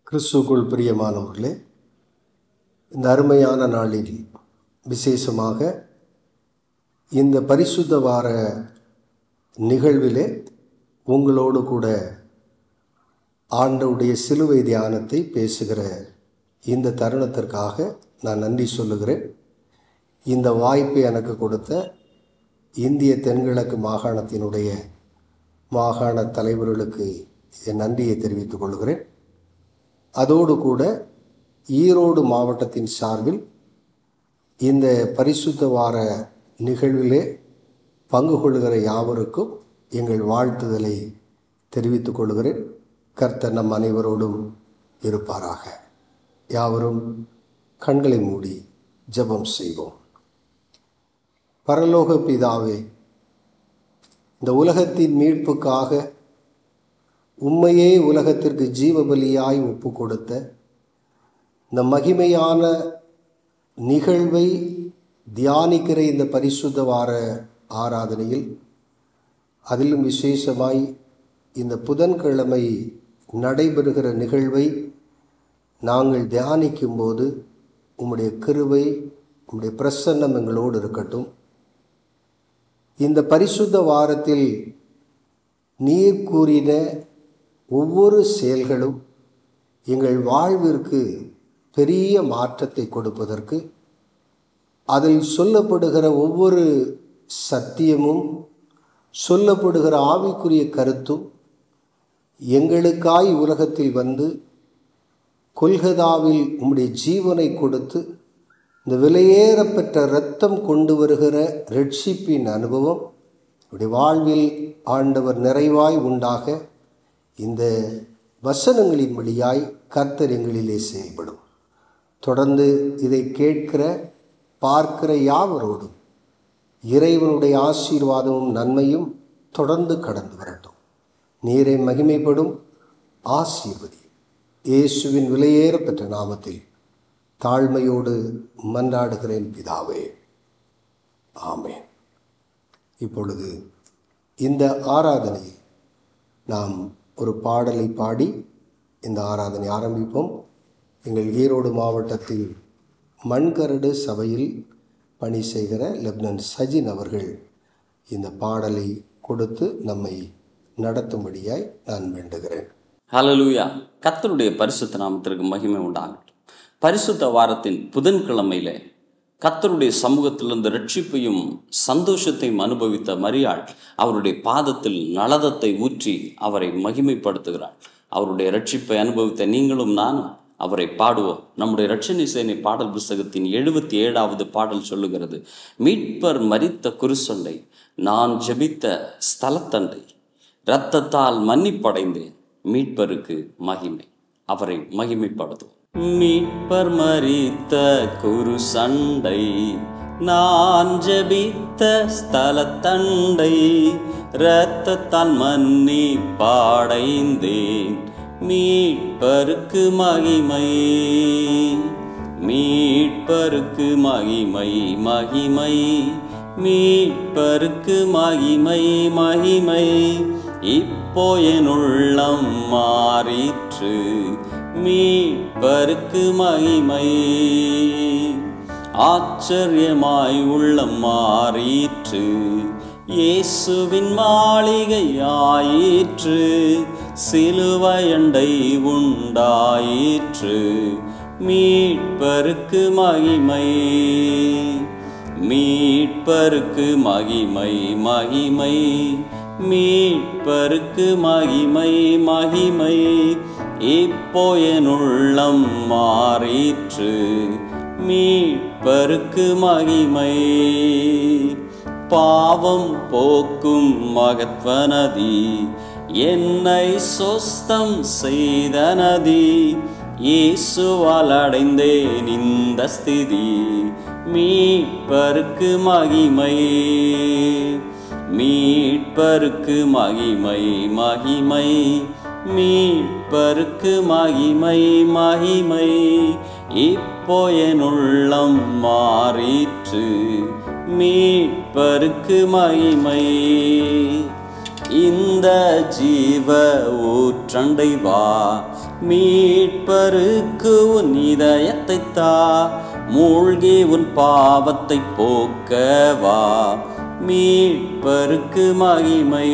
கிறிஸ்துக்குள் பிரியமானவர்களே இந்த அருமையான நாளில் விசேஷமாக இந்த பரிசுத்த வார நிகழ்விலே உங்களோடு கூட ஆண்டவுடைய சிலுவை தியானத்தை பேசுகிற இந்த தருணத்திற்காக நான் நன்றி சொல்லுகிறேன் இந்த வாய்ப்பை எனக்கு கொடுத்த இந்திய தென்கிழக்கு மாகாணத்தினுடைய மாகாண தலைவர்களுக்கு என் நன்றியை தெரிவித்துக் கொள்கிறேன் அதோடு கூட ஈரோடு மாவட்டத்தின் சார்பில் இந்த பரிசுத்த வார நிகழ்விலே பங்கு கொள்கிற யாவருக்கும் எங்கள் வாழ்த்துதலை தெரிவித்துக் கொள்கிறேன் கர்த்தர் நம் அனைவரோடும் இருப்பாராக யாவரும் கண்களை மூடி ஜெபம் செய்வோம் பரலோக பிதாவே இந்த உலகத்தின் மீட்புக்காக உண்மையே உலகத்திற்கு ஜீவபலியாய் ஒப்பு கொடுத்த இந்த மகிமையான நிகழ்வை தியானிக்கிற இந்த பரிசுத்த வார ஆராதனையில் அதிலும் விசேஷமாய் இந்த புதன்கிழமை நடைபெறுகிற நிகழ்வை நாங்கள் தியானிக்கும்போது உம்முடைய கிருவை உம்முடைய பிரசன்னம் எங்களோடு இருக்கட்டும் இந்த பரிசுத்த வாரத்தில் நீர் கூறின ஒவ்வொரு செயல்களும் எங்கள் வாழ்விற்கு பெரிய மாற்றத்தை கொடுப்பதற்கு அதில் சொல்லப்படுகிற ஒவ்வொரு சத்தியமும் சொல்லப்படுகிற ஆவிக்குரிய கருத்தும் எங்களுக்காய் உலகத்தில் வந்து கொல்கதாவில் உம்முடைய ஜீவனை கொடுத்து இந்த விலையேறப்பெற்ற இரத்தம் கொண்டு வருகிற ரட்சிப்பின் அனுபவம் உடைய வாழ்வில் ஆண்டவர் நிறைவாய் உண்டாக இந்த வசனங்களின் வழியாய் கர்த்தர் எங்களிலே செயல்படும் தொடர்ந்து இதை கேட்கிற பார்க்கிற யாவரோடும் இறைவனுடைய ஆசீர்வாதமும் நன்மையும் தொடர்ந்து கடந்து வரட்டும் நீரை மகிமைப்படும் ஆசீர்வதி இயேசுவின் விலையேறப்பெற்ற நாமத்தில் தாழ்மையோடு மன்றாடுகிறேன் பிதாவே ஆமேன் இப்பொழுது இந்த ஆராதனையில் நாம் ஒரு பாடலை பாடி இந்த ஆராதனை ஆரம்பிப்போம் எங்கள் ஈரோடு மாவட்டத்தில் மண்கரடு சபையில் பணி செய்கிற லெப்னன் சஜின் அவர்கள் இந்த பாடலை கொடுத்து நம்மை நடத்தும்படியாய் நான் வேண்டுகிறேன் ஹலலூயா கத்தருடைய பரிசுத்த நாமத்திற்கு மகிமை உண்டாகட்டும் பரிசுத்த வாரத்தின் புதன்கிழமையிலே கத்தருடைய சமூகத்திலிருந்து ரட்சிப்பையும் சந்தோஷத்தையும் அனுபவித்த மரியாள் அவருடைய பாதத்தில் நலதத்தை ஊற்றி அவரை மகிமைப்படுத்துகிறாள் அவருடைய ரட்சிப்பை அனுபவித்த நீங்களும் நானும் அவரை பாடுவோம் நம்முடைய ரட்சணி சேனை பாடல் புஸ்தகத்தின் எழுபத்தி ஏழாவது பாடல் சொல்லுகிறது மீட்பர் மரித்த குருசொண்டை நான் ஜெபித்த ஸ்தலத்தண்டை இரத்தத்தால் மன்னிப்படைந்தேன் மீட்பருக்கு மகிமை அவரை மகிமைப்படுத்தும் மீட்பர் மறித்த குரு சண்டை நான் ஜெபித்த ஸ்தலத்தண்டை இரத்தத்தால் மன்னி பாடைந்தேன் மீட்பருக்கு மகிமை மீட்பருக்கு மகிமை மகிமை மீட்பருக்கு மகிமை மகிமை இப்போ என் உள்ளம் மாறிற்று மீட்பருக்கு மகிமை ஆச்சரியமாய் உள்ளம் மாறிற்று இயேசுவின் மாளிகை ஆயிற்று சிலுவையண்டை உண்டாயிற்று மீட்பருக்கு மகிமை மீட்பருக்கு மகிமை மகிமை மீட்பருக்கு மகிமை மகிமை இப்போ என் உள்ளம் மாறிற்று மீட்பருக்கு மகிமை பாவம் போக்கும் மகத்வனதி என்னை சொஸ்தம் செய்த நதி இயேசுவால் அடைந்தேன் இந்த ஸ்திதி மீட்பருக்கு மகிமை மீட்பருக்கு மகிமை மகிமை மீட்பருக்கு மகிமை மகிமை இப்போ என் உள்ளம் மாறிற்று மீட்பருக்கு மகிமை இந்த ஜீவ ஊற்றண்டை வா மீட்பருக்கு உன் இதயத்தை தா மூழ்கி உன் பாவத்தை போக்கவா மீட்பருக்கு மகிமை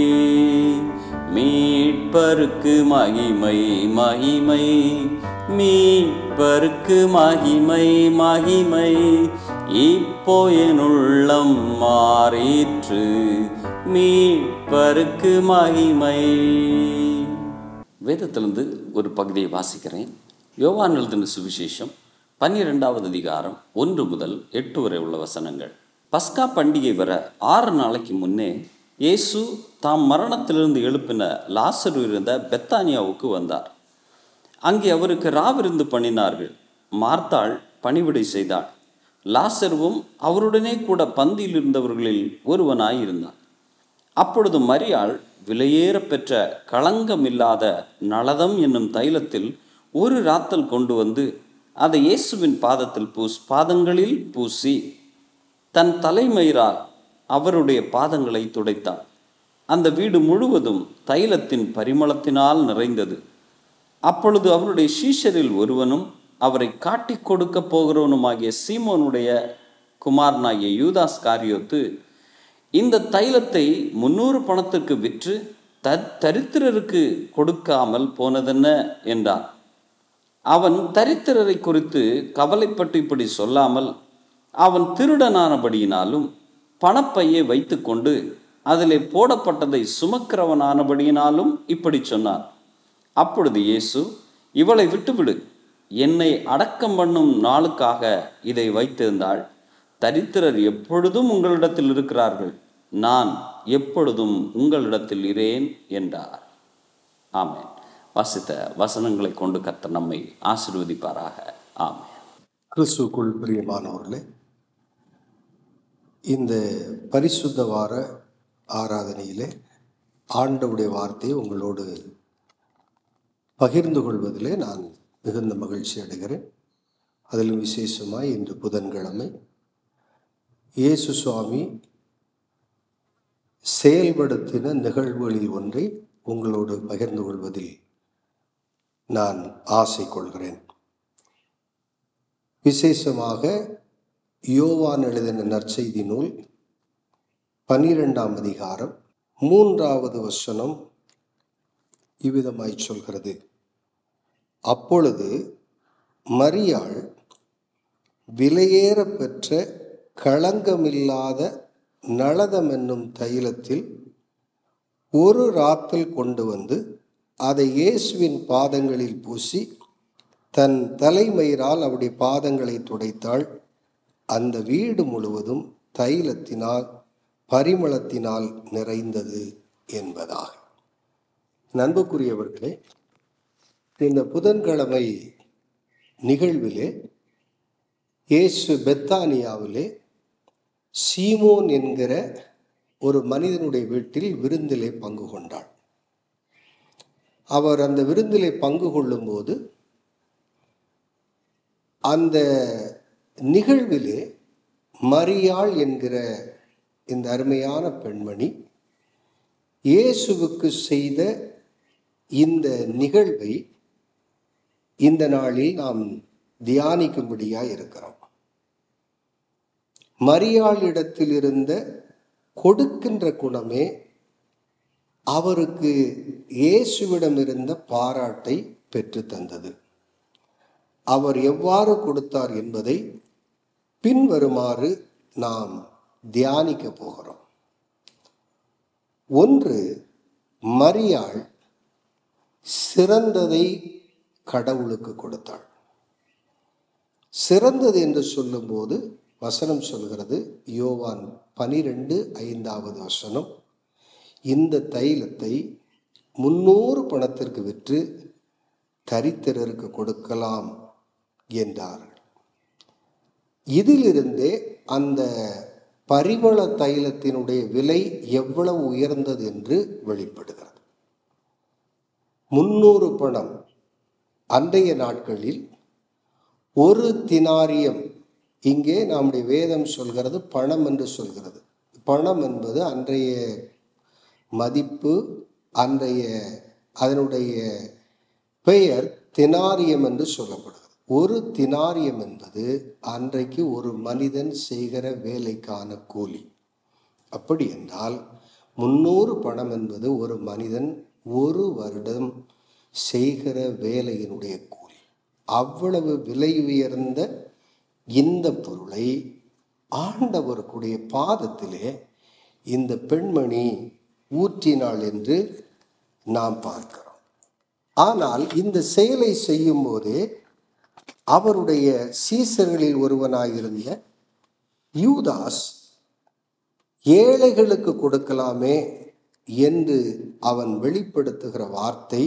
மீட்பருக்கு மகிமை மகிமை மீட்பருக்கு மகிமை மகிமை இப்போ என் உள்ளம் மாறிற்று மீட்பருக்கு மகிமை வேதத்திலிருந்து ஒரு பகுதியை வாசிக்கிறேன் யோவான் எழுதின சுவிசேஷம் பன்னிரெண்டாவது அதிகாரம் ஒன்று முதல் எட்டு வரை உள்ள வசனங்கள் பஸ்கா பண்டிகை வர ஆறு நாளைக்கு முன்னே இயேசு தாம் மரணத்திலிருந்து எழுப்பின லாசரு இருந்த பெத்தானியாவுக்கு வந்தார் அங்கே அவருக்கு ராவிருந்து பண்ணினார்கள் மார்த்தாள் பணிவிடை செய்தாள் லாசருவும் அவருடனே கூட பந்தியில் இருந்தவர்களில் ஒருவனாய் இருந்தான் அப்பொழுது மரியாள் விலையேற பெற்ற களங்கமில்லாத நளதம் என்னும் தைலத்தில் ஒரு ராத்தல் கொண்டு வந்து அதை இயேசுவின் பாதத்தில் பூஸ் பாதங்களில் பூசி தன் தலைமயிரால் அவருடைய பாதங்களை துடைத்தாள் அந்த வீடு முழுவதும் தைலத்தின் பரிமளத்தினால் நிறைந்தது அப்பொழுது அவருடைய சீஷரில் ஒருவனும் அவரை காட்டிக் கொடுக்க போகிறவனுமாகிய சீமோனுடைய குமாரனாகிய யூதாஸ் காரியோத்து இந்த தைலத்தை முன்னூறு பணத்திற்கு விற்று த தரித்திரருக்கு கொடுக்காமல் போனதென்ன என்றான் அவன் தரித்திரரை குறித்து கவலைப்பட்டு இப்படி சொல்லாமல் அவன் திருடனானபடியினாலும் பணப்பையை வைத்துக்கொண்டு அதிலே போடப்பட்டதை சுமக்கிறவனானபடியினாலும் இப்படி சொன்னான் அப்பொழுது இயேசு இவளை விட்டுவிடு என்னை அடக்கம் பண்ணும் நாளுக்காக இதை வைத்திருந்தாள் தரித்திரர் எப்பொழுதும் உங்களிடத்தில் இருக்கிறார்கள் நான் எப்பொழுதும் உங்களிடத்தில் இரேன் என்றார் ஆமென் வாசித்த வசனங்களை கொண்டு கர்த்தர் நம்மை ஆசீர்வதிப்பாராக ஆமென் கிறிஸ்துக்குள் பிரியமானவர்களே இந்த பரிசுத்த வார ஆராதனையிலே ஆண்டவுடைய வார்த்தையை உங்களோடு பகிர்ந்து கொள்வதிலே நான் மிகுந்த மகிழ்ச்சி அடைகிறேன் அதிலும் விசேஷமாய் இன்று புதன்கிழமை இயேசு சுவாமி செயல்படுத்தின நிகழ்வுகளில் ஒன்றை உங்களோடு பகிர்ந்து கொள்வதில் நான் ஆசை கொள்கிறேன் விசேஷமாக யோவான் எழுதின நற்செய்தி நூல் பனிரெண்டாம் அதிகாரம் மூன்றாவது வசனம் இவ்விதமாய் சொல்கிறது அப்பொழுது மரியாள் விலையேற பெற்ற களங்கமில்லாத நளதம் என்னும் தைலத்தில் ஒரு ராத்தல் கொண்டு வந்து அதை இயேசுவின் பாதங்களில் பூசி தன் தலைமயிரால் அவருடைய பாதங்களை துடைத்தாள் அந்த வீடு முழுவதும் தைலத்தினால் பரிமளத்தினால் நிறைந்தது என்பதாக நண்புக்குரியவர்களே இந்த புதன்கிழமை நிகழ்விலே இயேசு பெத்தானியாவிலே சீமோன் என்கிற ஒரு மனிதனுடைய வீட்டில் விருந்திலே பங்கு கொண்டாள் அவர் அந்த விருந்திலே பங்கு கொள்ளும்போது அந்த நிகழ்விலே மரியாள் என்கிற இந்த அருமையான பெண்மணி இயேசுவுக்கு செய்த இந்த நிகழ்வை இந்த நாளில் நாம் தியானிக்கும்படியாக இருக்கிறோம் மரியாளிடத்தில் இருந்த கொடுக்கின்ற குணமே அவருக்கு இயேசுவிடம் இருந்த பாராட்டை பெற்று தந்தது அவர் எவ்வாறு கொடுத்தார் என்பதை பின்வருமாறு நாம் தியானிக்க போகிறோம் ஒன்று மரியாள் சிறந்ததை கடவுளுக்கு கொடுத்தாள் சிறந்தது என்று சொல்லும்போது வசனம் சொல்கிறது யோவான் பனிரெண்டு ஐந்தாவது வசனம் இந்த தைலத்தை முன்னூறு பணத்திற்கு விற்று தரித்திரருக்கு கொடுக்கலாம் என்றார்கள் இதிலிருந்தே அந்த பரிமள தைலத்தினுடைய விலை எவ்வளவு உயர்ந்தது என்று வெளிப்படுகிறது முன்னூறு பணம் அன்றைய நாட்களில் ஒரு தினாரியம் இங்கே நம்முடைய வேதம் சொல்கிறது பணம் என்று சொல்கிறது பணம் என்பது அன்றைய மதிப்பு அன்றைய அதனுடைய பெயர் தினாரியம் என்று சொல்லப்படுகிறது ஒரு தினாரியம் என்பது அன்றைக்கு ஒரு மனிதன் செய்கிற வேலைக்கான கூலி அப்படி என்றால் முன்னூறு பணம் என்பது ஒரு மனிதன் ஒரு வருடம் செய்கிற வேலையினுடைய கூலி அவ்வளவு விலை உயர்ந்த இந்த பொருளை ஆண்டவருக்குடைய பாதத்திலே இந்த பெண்மணி ஊற்றினாள் என்று நாம் பார்க்கிறோம் ஆனால் இந்த செயலை செய்யும்போதே அவருடைய சீசர்களில் ஒருவனாயிருந்த யூதாஸ் ஏழைகளுக்கு கொடுக்கலாமே என்று அவன் வெளிப்படுத்துகிற வார்த்தை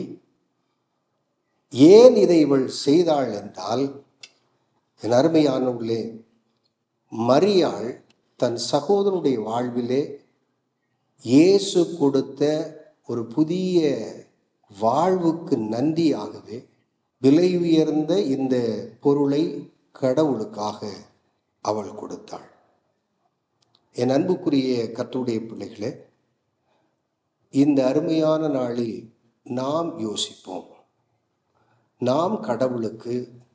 ஏன் இதை இவள் செய்தாள் என்றால் என் அருமையானவர்களே மரியாள் தன் சகோதரனுடைய வாழ்விலே இயேசு கொடுத்த ஒரு புதிய வாழ்வுக்கு நன்றியாகவே விலை உயர்ந்த இந்த பொருளை கடவுளுக்காக அவள் கொடுத்தாள் என் அன்புக்குரிய கத்துடைய பிள்ளைகளே இந்த அருமையான நாளில் நாம் யோசிப்போம் நாம் கடவுளுக்கு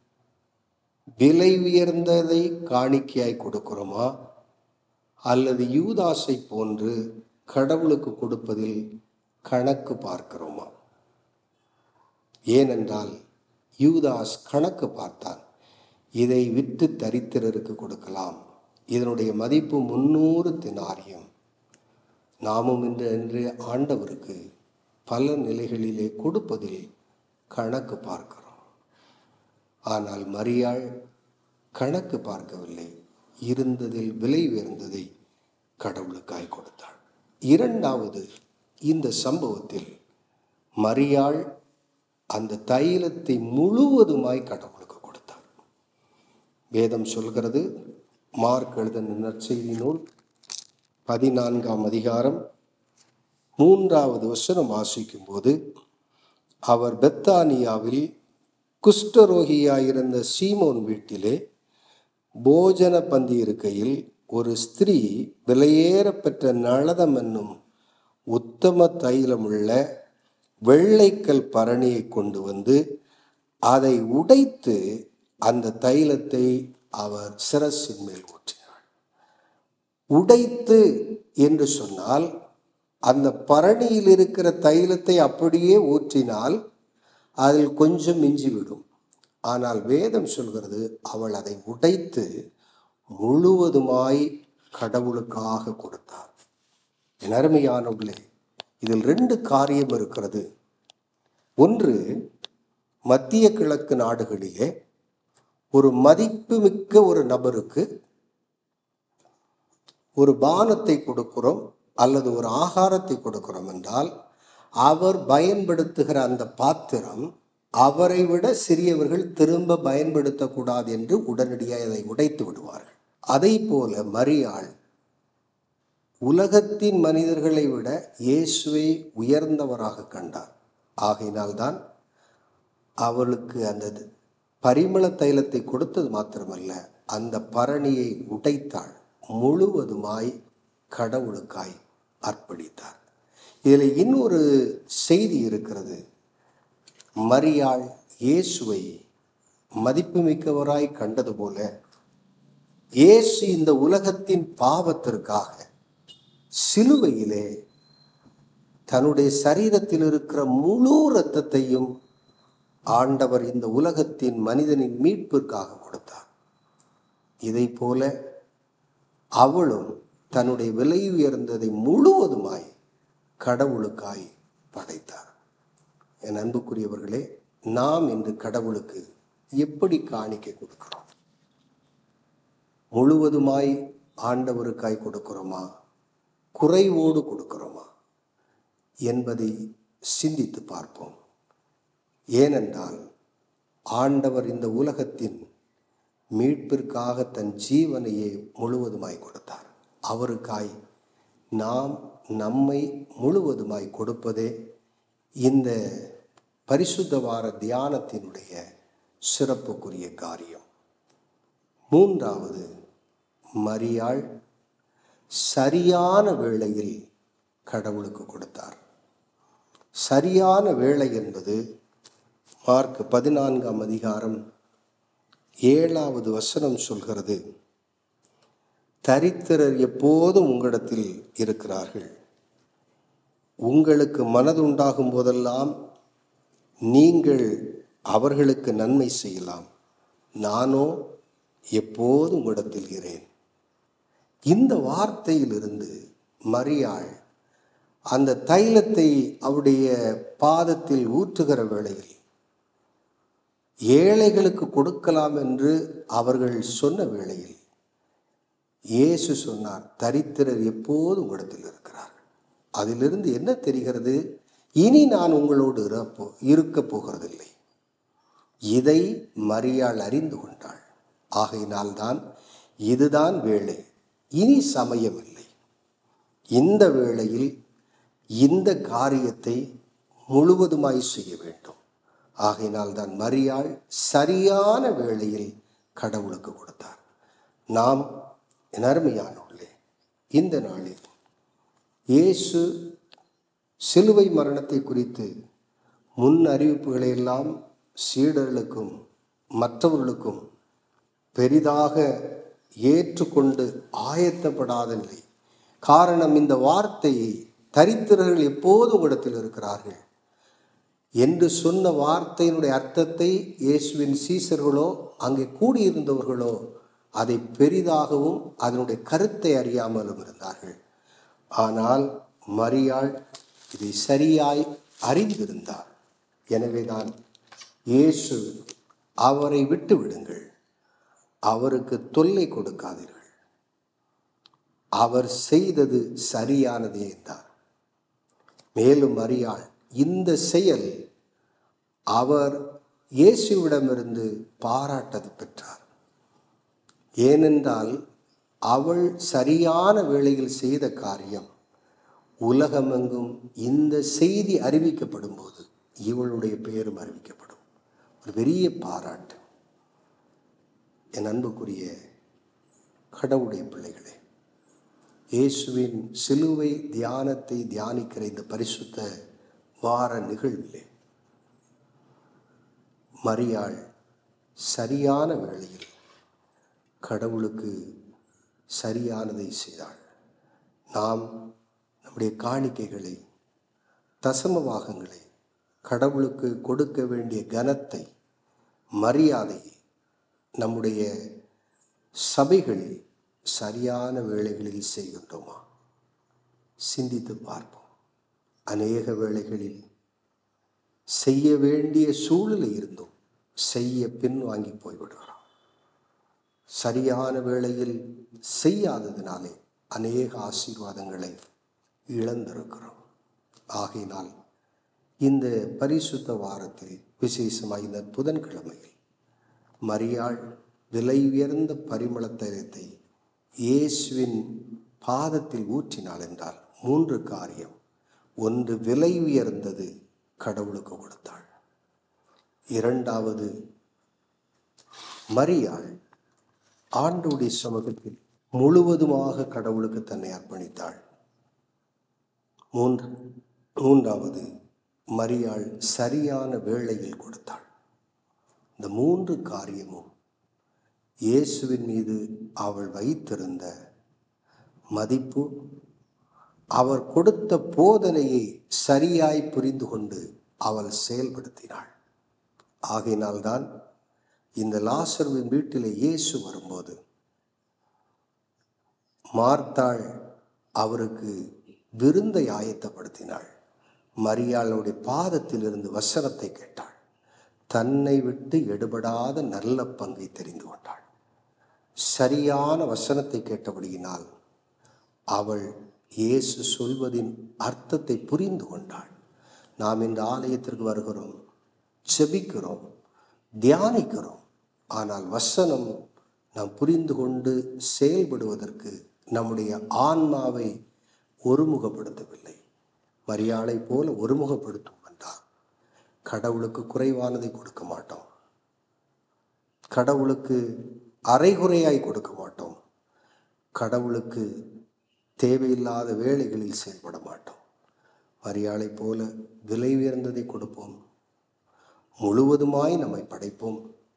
விலை உயர்ந்ததை காணிக்கையாய் கொடுக்கிறோமா அல்லது யூதாசை போன்று கடவுளுக்கு கொடுப்பதில் கணக்கு பார்க்கிறோமா ஏனென்றால் யூதாஸ் கணக்கு பார்த்தான் இதை விற்று தரித்திரருக்கு கொடுக்கலாம் இதனுடைய மதிப்பு முன்னூறு தினாரியம் நாமும் இன்று என்று ஆண்டவருக்கு பல நிலைகளிலே கொடுப்பதில் கணக்கு பார்க்கிறோம் ஆனால் மரியாள் கணக்கு பார்க்கவில்லை இருந்ததில் விலை உயர்ந்ததை கடவுளுக்காய் கொடுத்தாள் இரண்டாவது இந்த சம்பவத்தில் மரியாள் அந்த தைலத்தை முழுவதுமாய் கடவுளுக்கு கொடுத்தார் வேதம் சொல்கிறது மார்க் எழுதின நற்செய்தி நூல் பதினான்காம் அதிகாரம் மூன்றாவது வசனம் வாசிக்கும் போது அவர் பெத்தானியாவில் குஷ்டரோகியாயிருந்த சீமோன் வீட்டிலே போஜன பந்தி இருக்கையில் ஒரு ஸ்திரீ விலையேறப்பெற்ற நளதம் என்னும் உத்தம தைலமுள்ள வெள்ளைக்கல் பரணியை கொண்டு வந்து அதை உடைத்து அந்த தைலத்தை அவர் சிரசின் மேல் ஊற்றினார் உடைத்து என்று சொன்னால் அந்த பரணியில் இருக்கிற தைலத்தை அப்படியே ஊற்றினால் அதில் கொஞ்சம் மிஞ்சிவிடும் ஆனால் வேதம் சொல்கிறது அவள் அதை உடைத்து முழுவதுமாய் கடவுளுக்காக கொடுத்தார் என் அருமையானவர்களே இதில் ரெண்டு காரியம் இருக்கிறது ஒன்று மத்திய கிழக்கு நாடுகளிலே ஒரு மதிப்புமிக்க ஒரு நபருக்கு ஒரு பானத்தை கொடுக்கிறோம் அல்லது ஒரு ஆகாரத்தை கொடுக்கிறோம் என்றால் அவர் பயன்படுத்துகிற அந்த பாத்திரம் அவரை விட சிறியவர்கள் திரும்ப பயன்படுத்தக்கூடாது என்று உடனடியாக அதை உடைத்து விடுவார்கள் அதை போல மரியாள் உலகத்தின் மனிதர்களை விட இயேசுவை உயர்ந்தவராக கண்டார் ஆகையினால்தான் அவளுக்கு அந்த பரிமள தைலத்தை கொடுத்தது மாத்திரமல்ல அந்த பரணியை உடைத்தாள் முழுவதுமாய் கடவுளுக்காய் அர்ப்பணித்தார் இதில் இன்னொரு செய்தி இருக்கிறது மரியாள் இயேசுவை மதிப்புமிக்கவராய் கண்டது போல இயேசு இந்த உலகத்தின் பாவத்திற்காக சிலுவையிலே தன்னுடைய சரீரத்தில் இருக்கிற முழு இரத்தத்தையும் ஆண்டவர் இந்த உலகத்தின் மனிதனின் மீட்பிற்காக கொடுத்தார் இதை போல அவளும் தன்னுடைய விலை உயர்ந்ததை முழுவதுமாய் கடவுளுக்காய் படைத்தார் என் அன்புக்குரியவர்களே நாம் இன்று கடவுளுக்கு எப்படி காணிக்கை கொடுக்கிறோம் முழுவதுமாய் ஆண்டவருக்காய் கொடுக்கிறோமா குறைவோடு கொடுக்கிறோமா என்பதை சிந்தித்து பார்ப்போம் ஏனென்றால் ஆண்டவர் இந்த உலகத்தின் மீட்பிற்காக தன் ஜீவனையே முழுவதுமாய் கொடுத்தார் அவருக்காய் நாம் நம்மை முழுவதுமாய் கொடுப்பதே இந்த பரிசுத்த வார தியானத்தினுடைய சிறப்புக்குரிய காரியம் மூன்றாவது மரியாள் சரியான வேளையில் கடவுளுக்கு கொடுத்தார் சரியான வேளை என்பது மார்க் பதினான்காம் அதிகாரம் ஏழாவது வசனம் சொல்கிறது தரித்திரர் எப்போதும் உங்களிடத்தில் இருக்கிறார்கள் உங்களுக்கு மனதுண்டாகும் போதெல்லாம் நீங்கள் அவர்களுக்கு நன்மை செய்யலாம் நானோ எப்போதும் உங்களிடத்தில் இருக்கிறேன் இந்த வார்த்தையிலிருந்து மரியாள் அந்த தைலத்தை அவருடைய பாதத்தில் ஊற்றுகிற வேளையில் ஏழைகளுக்கு கொடுக்கலாம் என்று அவர்கள் சொன்ன வேளையில் இயேசு சொன்னார் தரித்திரர் எப்போதும் உங்களிடத்தில் இருக்கிறார் அதிலிருந்து என்ன தெரிகிறது இனி நான் உங்களோடு இருப்போ இருக்கப் போகிறதில்லை இதை மரியாள் அறிந்து கொண்டாள் ஆகையினால்தான் இதுதான் வேளை இனி சமயமில்லை இந்த வேளையில் இந்த காரியத்தை முழுவதுமாய் செய்ய வேண்டும் ஆகையினால் தான் மரியாள் சரியான வேளையில் கடவுளுக்கு கொடுத்தார் நாம் என் அருமையானவர்களே இந்த நாளில் இயேசு சிலுவை மரணத்தை குறித்து முன் அறிவிப்புகளை எல்லாம் சீடர்களுக்கும் மற்றவர்களுக்கும் பெரிதாக ஏற்றுக்கொண்டு ஆயத்தப்படாத நிலை காரணம் இந்த வார்த்தையை தரித்திரர்கள் எப்போதும் உங்களிடத்தில் இருக்கிறார்கள் என்று சொன்ன வார்த்தையினுடைய அர்த்தத்தை இயேசுவின் சீசர்களோ அங்கே கூடியிருந்தவர்களோ அதை பெரிதாகவும் அதனுடைய கருத்தை அறியாமலும் இருந்தார்கள் ஆனால் மரியாள் இதை சரியாய் அறிந்திருந்தார் எனவேதான் இயேசு அவரை விட்டு விடுங்கள் அவருக்கு தொல்லை கொடுக்காதீர்கள் அவர் செய்தது சரியானதே என்றார் மேலும் மரியாள் இந்த செயல் அவர் இயேசுவிடமிருந்து பாராட்டது பெற்றார் ஏனென்றால் அவள் சரியான வேளையில் செய்த காரியம் உலகமெங்கும் இந்த செய்தி அறிவிக்கப்படும் போது இவளுடைய பெயரும் அறிவிக்கப்படும் ஒரு பெரிய பாராட்டு என் அன்புக்குரிய கடவுளுடைய பிள்ளைகளே இயேசுவின் சிலுவை தியானத்தை தியானிக்கிற இந்த பரிசுத்த வார நிகழ்விலே மரியாள் சரியான வேளையில் கடவுளுக்கு சரியானதை செய்தாள் நாம் நம்முடைய காணிக்கைகளை தசம பாகங்களை கடவுளுக்கு கொடுக்க வேண்டிய கனத்தை மரியாதையை நம்முடைய சபைகளில் சரியான வேளைகளில் செய்கின்றோமா சிந்தித்து பார்ப்போம் அநேக வேளைகளில் செய்ய வேண்டிய சூழ்நிலை இருந்தும் செய்ய பின்வாங்கி போய்விடுகிறோம் சரியான வேளையில் செய்யாததினாலே அநேக ஆசீர்வாதங்களை இழந்திருக்கிறோம் ஆகையினால் இந்த பரிசுத்த வாரத்தில் விசேஷமாக இந்த புதன்கிழமையில் மரியாள் விலை உயர்ந்த பரிமள தைலத்தை இயேசுவின் பாதத்தில் ஊற்றினாள் என்றால் மூன்று காரியம் ஒன்று விலை உயர்ந்தது கடவுளுக்கு கொடுத்தாள் இரண்டாவது மரியாள் ஆண்டுடைய சமூகத்தில் முழுவதுமாக கடவுளுக்கு தன்னை அர்ப்பணித்தாள் மூன்று மூன்றாவது மரியாள் சரியான வேளையில் கொடுத்தாள் இந்த மூன்று காரியமும் இயேசுவின் மீது அவள் வைத்திருந்த மதிப்பு அவர் கொடுத்த போதனையை சரியாய் புரிந்து கொண்டு அவள் செயல்படுத்தினாள் ஆகையினால்தான் இந்த லாசர்வின் வீட்டிலே இயேசு வரும்போது மார்த்தாள் அவருக்கு விருந்தை ஆயத்தப்படுத்தினாள் மரியாளுடைய பாதத்திலிருந்து வசனத்தை கேட்டாள் தன்னை விட்டு எடுபடாத நல்ல பங்கை தெரிந்து கொண்டாள் சரியான வசனத்தை கேட்டபடியினால் அவள் இயேசு சொல்வதின் அர்த்தத்தை புரிந்து கொண்டாள் நாம் இந்த ஆலயத்திற்கு வருகிறோம் செபிக்கிறோம் தியானிக்கிறோம் ஆனால் வசனம் நாம் புரிந்து கொண்டு செயல்படுவதற்கு நம்முடைய ஆன்மாவை ஒருமுகப்படுத்தவில்லை மரியாதை போல ஒருமுகப்படுத்தும் என்றால் கடவுளுக்கு குறைவானதை கொடுக்க மாட்டோம் கடவுளுக்கு அரைகுறையாய் கொடுக்க மாட்டோம் கடவுளுக்கு தேவையில்லாத வேலைகளில் செயல்பட மாட்டோம் மரியாதை போல விலை உயர்ந்ததை கொடுப்போம் முழுவதுமாய் நம்மை படைப்போம்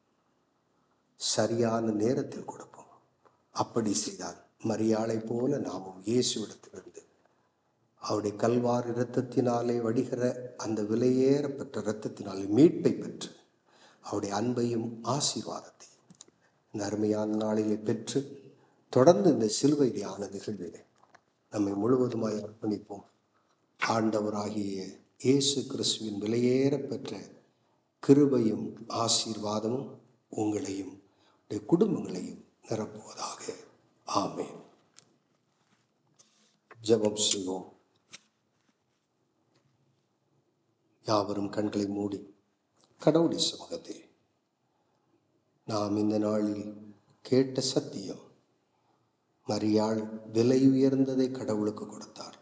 சரியான நேரத்தில் கொடுப்போம் அப்படி செய்தால் மரியாளை போல நாமும் இயேசுவிடத்திலிருந்து அவருடைய கல்வார் இரத்தத்தினாலே வடிகிற அந்த விலையேற பெற்ற இரத்தத்தினாலே மீட்பை பெற்று அவருடைய அன்பையும் ஆசீர்வாதத்தை இந்த அருமையான நாளிலே பெற்று தொடர்ந்து இந்த சிலுவை தியான நிகழ்விலே நம்மை முழுவதுமாய் அர்ப்பணிப்போம் ஆண்டவராகிய இயேசு கிறிஸ்துவின் விலையேற பெற்ற கிருபையும் ஆசீர்வாதமும் உங்களையும் உடைய குடும்பங்களையும் நிரப்புவதாக ஆமென் ஜெபம் செய்வோம் யாவரும் கண்களை மூடி கடவுளி சமூகத்தில் நாம் இந்த நாளில் கேட்ட சத்தியம் மரியாள் விலை உயர்ந்ததை கடவுளுக்கு கொடுத்தார்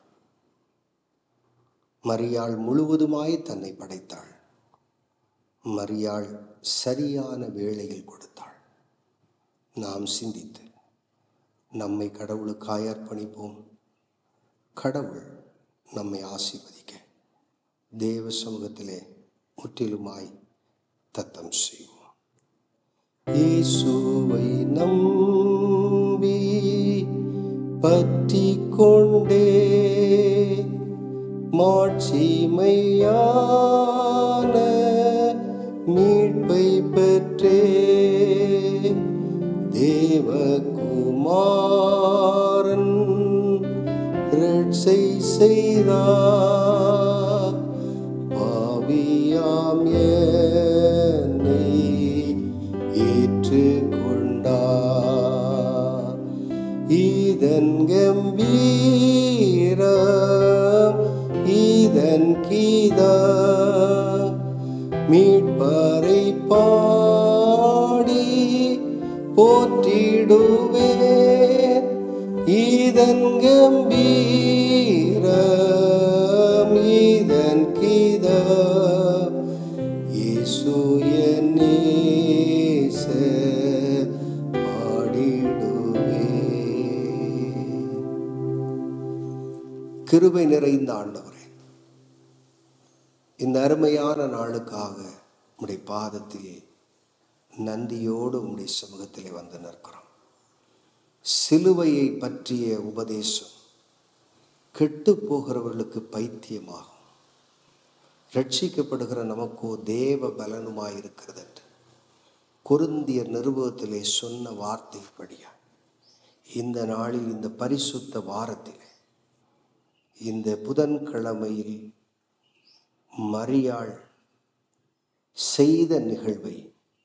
மரியாள் முழுவதுமாய் தன்னை படைத்தாள் மரியாள் சரியான வேளையில் கொடுத்தாள் நாம் சிந்தித்து நம்மை கடவுளுக்காய் அர்ப்பணிப்போம் கடவுள் நம்மை ஆசீர்வதிக்க தேவ சமூகத்திலே முற்றிலுமாய் தத்தம் செய்வோம் இயேசுவை நம்பி பற்றி கொண்டே மாட்சிமையான மீட்பை பெற்றே தேவகுமாரன் ரட்சை செய்தார் பாவியாம் என்னை ஏற்றுக்கொண்டார் இதன் கம்பீரம் இதன் கீதா மீட்பரை பாடி போற்றிடுவேன் இதன் கம்பீரம் இதன் கீதா இயேசு என் நேச பாடிடுவேன் கிருபை நிறைந்த ஆண்டவரே இந்த அருமையான நாளுக்காக உம்முடைய பாதத்தில் நன்றியோடு உம்முடைய சமூகத்திலே வந்து நிற்கிறோம் சிலுவையை பற்றிய உபதேசம் கெட்டு போகிறவர்களுக்கு பைத்தியமாகும் ரட்சிக்கப்படுகிற நமக்கோ தேவ பலனுமாய் இருக்கிறது என்று கொருந்தியர் நிருபத்திலே சொன்ன வார்த்தைப்படியா இந்த நாளில் இந்த பரிசுத்த வாரத்திலே இந்த புதன்கிழமையில் மரியாள் செய்த நிகழ்வை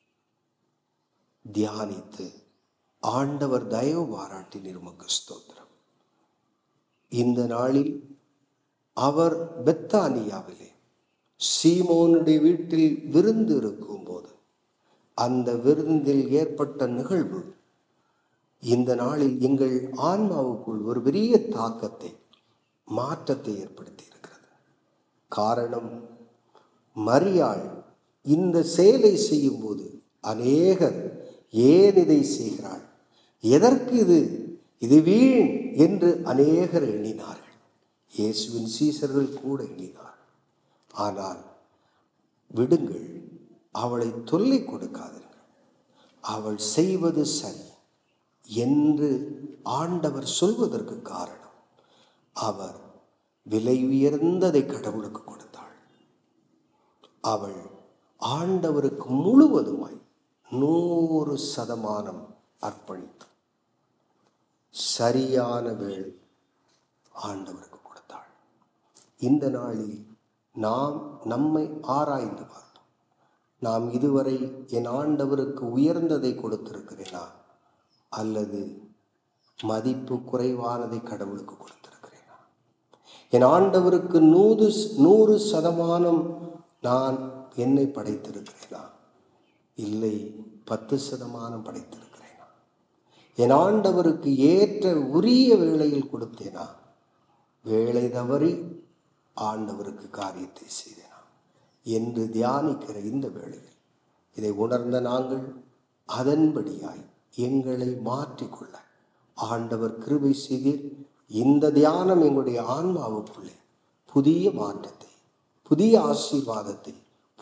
தியானித்து ஆண்டவர் தயவு பாராட்டி நிர்மக்கு ஸ்தோத்திரம் இந்த நாளில் அவர் பெத்தானியாவிலே சீமோனுடைய வீட்டில் விருந்து இருக்கும்போது அந்த விருந்தில் ஏற்பட்ட நிகழ்வு இந்த நாளில் எங்கள் ஆன்மாவுக்குள் ஒரு பெரிய தாக்கத்தை மாற்றத்தை ஏற்படுத்தி இருக்கிறது காரணம் மரியாள் இந்த செயலை செய்யும்போது அநேகர் ஏன் இதை செய்கிறாள் எதற்கு இது இது வீண் என்று அநேகர் எண்ணினார்கள் இயேசுவின் சீசர்கள் கூட எண்ணினார் ஆனால் விடுங்கள் அவளை தொல்லை கொடுக்காதீர்கள் அவள் செய்வது சரி என்று ஆண்டவர் சொல்வதற்கு காரணம் அவர் விலை உயர்ந்ததை கடவுளுக்கு கொடுத்தாள் அவள் ஆண்டவருக்கு முழுவதுமாய் நூறு சதமானம் அர்ப்பணித்து சரியான வேளை ஆண்டவருக்கு கொடுத்தாள் இந்த நாளில் நாம் நம்மை ஆராய்ந்து பார்த்தோம் நாம் இதுவரை என் ஆண்டவருக்கு உயர்ந்ததை கொடுத்திருக்கிறேனா அல்லது மதிப்பு குறைவானதை கடவுளுக்கு கொடுத்திருக்கிறேனா என் ஆண்டவருக்கு நூறு நூறு சதமானம் நான் என்னை படைத்திருக்கிறேனா இல்லை பத்து சதமானம் படைத்திருக்கிறேனா என் ஆண்டவருக்கு ஏற்ற உரிய வேளையில் கொடுத்தேனா வேலை தவறி ஆண்டவருக்கு காரியத்தை செய்தேனா என்று தியானிக்கிற இந்த வேளையில் இதை உணர்ந்த நாங்கள் அதன்படியாய் எங்களை மாற்றிக்கொள்ள ஆண்டவர் கிருபை செய்தீர் இந்த தியானம் எங்களுடைய ஆன்மாவுக்குள்ளே புதிய மாற்றத்தை புதிய ஆசீர்வாதத்தை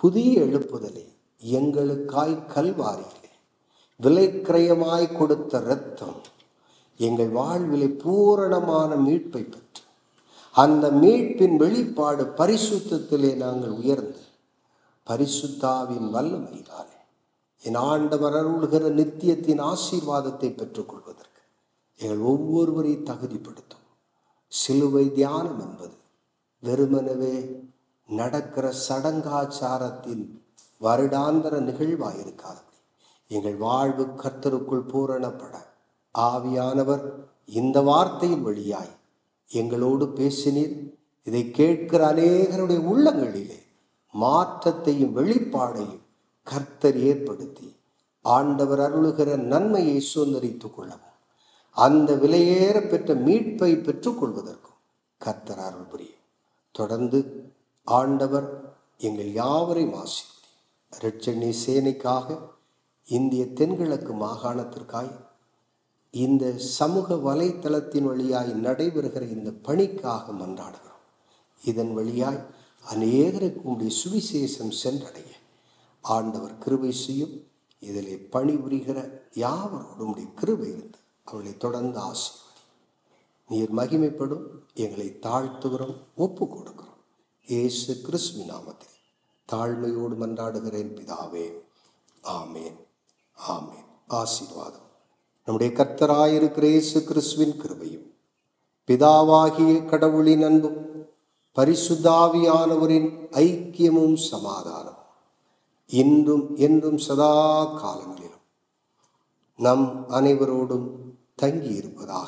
புதிய எழுப்புதலை எங்களுக்காய் கல்வாரியிலே விலைக்கிரயமாய் கொடுத்த இரத்தம் எங்கள் வாழ்விலே பூரணமான மீட்பை பெற்று அந்த மீட்பின் வெளிப்பாடு பரிசுத்தத்திலே நாங்கள் உயர்ந்து பரிசுத்தாவின் வல்லமையினாலே என் ஆண்டவர் அருள்கிற நித்தியத்தின் ஆசீர்வாதத்தை பெற்றுக்கொள்வதற்கு எங்கள் ஒவ்வொருவரையும் தகுதிப்படுத்தும் சிலுவை தியானம் என்பது வெறுமனவே நடக்கிற சடங்காச்சாரத்தின் வருடாந்தர நிகழ்வாயிருக்காது எங்கள் வாழ்வு கர்த்தருக்குள் பூரணப்பட ஆவியானவர் இந்த வார்த்தையின் வழியாய் எங்களோடு பேசினீர் இதை கேட்கிற அநேகருடைய உள்ளங்களிலே மாற்றத்தையும் வெளிப்பாடையும் கர்த்தர் ஏற்படுத்தி ஆண்டவர் அருளுகிற நன்மையை சுதந்திரித்துக் கொள்ளவும் அந்த விலையேற பெற்ற மீட்பை பெற்றுக்கொள்வதற்கும் கர்த்தர் அருள் புரியும் தொடர்ந்து ஆண்டவர் எங்கள் யாவரையும் ஆசீர்வதி ரட்சணி சேனைக்காக இந்திய தென்கிழக்கு மாகாணத்திற்காய் இந்த சமூக வலைத்தளத்தின் வழியாய் நடைபெறுகிற இந்த பணிக்காக மன்றாடுகிறோம் இதன் வழியாய் அநேகருக்கு உடைய சுவிசேஷம் சென்றடைய ஆண்டவர் கிருபை செய்யும் இதிலே பணிபுரிகிற யாவரோடும் உடைய கிருபை இருந்து அவளை தொடர்ந்து ஆசீர்வதி நீர் மகிமைப்படும் எங்களை தாழ்த்துகிறோம் ஒப்பு கொடுக்கிறோம் இயேசு கிறிஸ்து நாமத்தில் தாழ்மையோடு மன்றாடுகிறேன் பிதாவே ஆமேன் ஆமேன் ஆசீர்வாதம் நம்முடைய கர்த்தராயிருக்கிற இயேசு கிறிஸ்துவின் கிருபையும் பிதாவாகிய கடவுளின் அன்பும் பரிசுத்தாவியானவரின் ஐக்கியமும் சமாதானமும் இன்றும் என்றும் சதா காலங்களிலும் நம் அனைவரோடும் தங்கி இருப்பதாக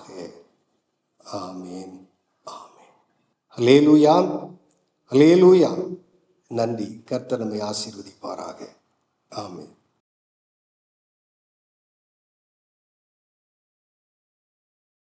ஆமேன் ஆமேன் அலேலூயா அலேலூயா நன்றி கர்த்தர் நம்மை ஆசீர்வதிப்பாராக ஆமேன்